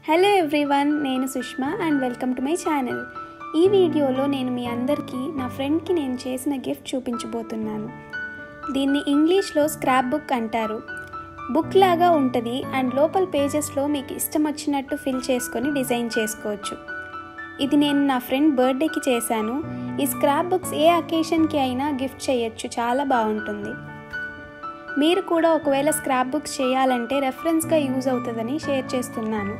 hello everyone నేను Sushma and welcome to my channel ఈ వీడియోలో నేను మీ అందరికీ నా ఫ్రెండ్కి నేను చేసిన గిఫ్ట్ చూపించబోతున్నాను దీన్ని ఇంగ్లీష్లో స్క్రాప్ బుక్ అంటారు బుక్ లాగా ఉంటుంది అండ్ లోపల పేజెస్లో మీకు ఇష్టం వచ్చినట్టు ఫిల్ చేసుకొని డిజైన్ చేసుకోవచ్చు ఇది నేను నా ఫ్రెండ్ బర్త్డేకి చేశాను ఈ స్క్రాప్ బుక్స్ ఏ అకేషన్కి అయినా గిఫ్ట్ చేయొచ్చు చాలా బాగుంటుంది మీరు కూడా ఒకవేళ స్క్రాప్ బుక్స్ చేయాలంటే రెఫరెన్స్గా యూజ్ అవుతుందని షేర్ చేస్తున్నాను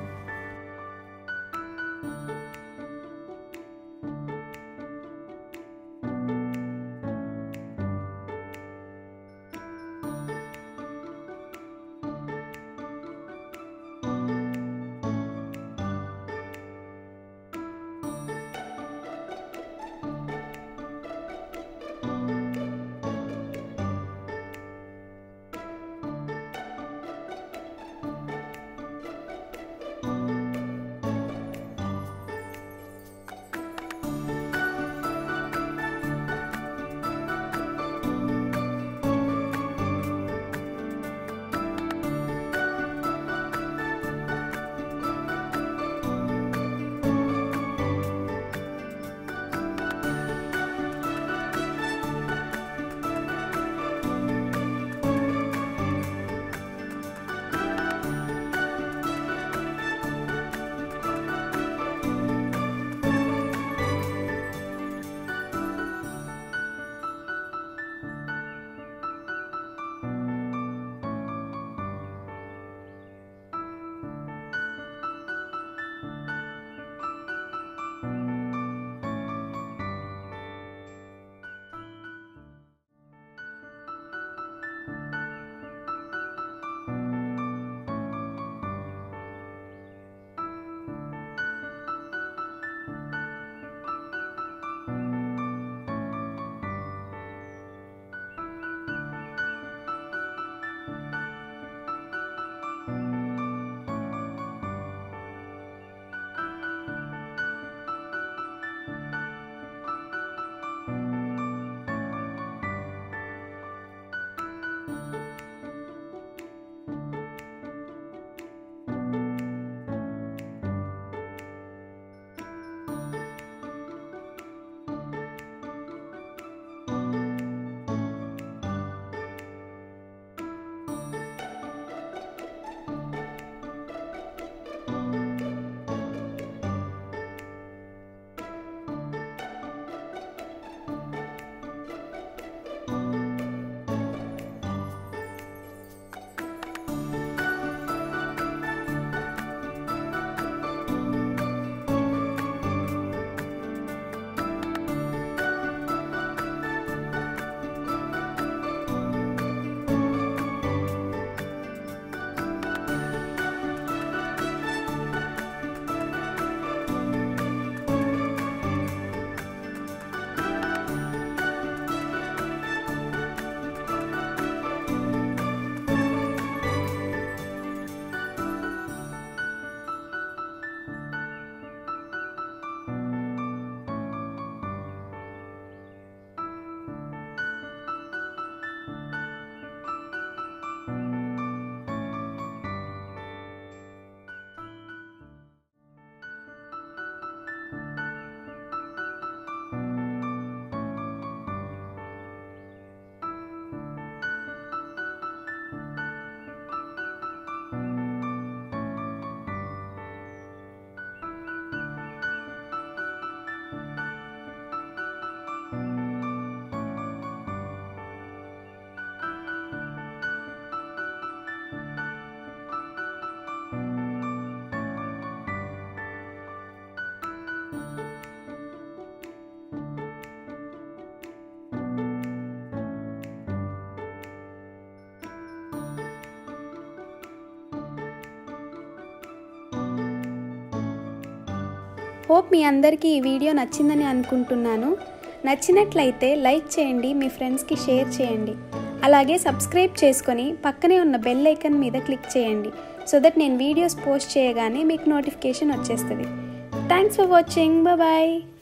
హోప్ మీ అందరికీ ఈ వీడియో నచ్చిందని అనుకుంటున్నాను నచ్చినట్లయితే లైక్ చేయండి మీ ఫ్రెండ్స్కి షేర్ చేయండి అలాగే సబ్స్క్రైబ్ చేసుకొని పక్కనే ఉన్న బెల్ ఐకన్ మీద క్లిక్ చేయండి సో దట్ నేను వీడియోస్ పోస్ట్ చేయగానే మీకు నోటిఫికేషన్ వచ్చేస్తుంది థ్యాంక్స్ ఫర్ వాచింగ్ బాయ్